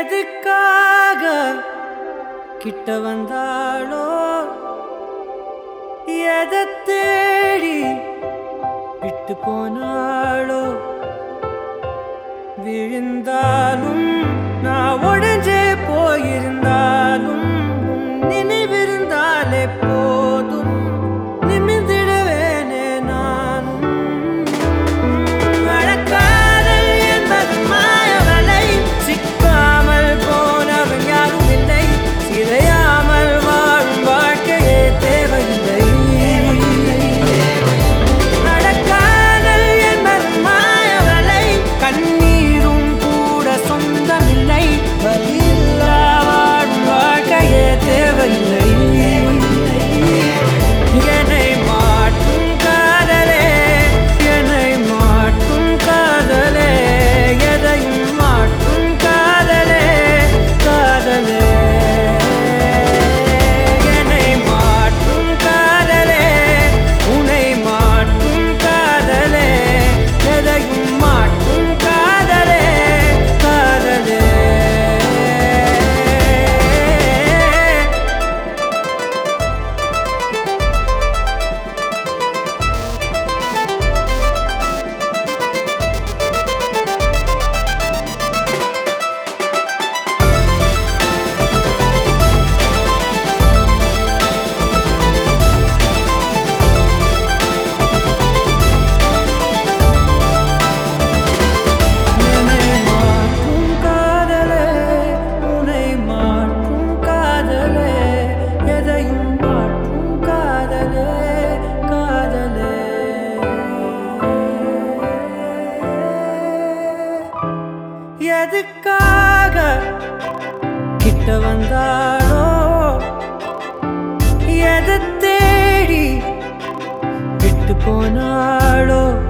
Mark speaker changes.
Speaker 1: எதுக்காக கிட்ட வந்தாளோ எதை தேடி விட்டு போனாளோ விழுந்தாலும் நான் உடஞ்சே போயிருந்தாலும் உன் நினைவிருந்தாலே போதும் நிமிர்ந்திடுவேனே நானும் மழக்காதல் என்பது மாயவலை சிக்காமல் போனவன் யாரும் இல்லை சிதையாமல் வாழும் வாழ்க்கையே தேவையில்லை நடக்காதல் என்பது மாயவலை கண்ணீரும் கூட சொந்தமில்லை வலியில்லா வாழும் வாழ்க்கையே தேவையில்லை என்னை மாற்றும் காதலே என்னை மாற்றும் காதலே எதையும் மாற்றும் காதலே காதலே என்னை மாற்றும் காதலே உன்னை மாற்றும் காதலே எதையும் மாற்றும் காதலே காதலே என்னை மாற்றும் காதலே உன்னை மாற்றும் காதலே எதையும் மாற்றும் காதலே காதலே எதுக்காக கிட்ட வந்தாளோ எதை தேடி விட்டு போனாளோ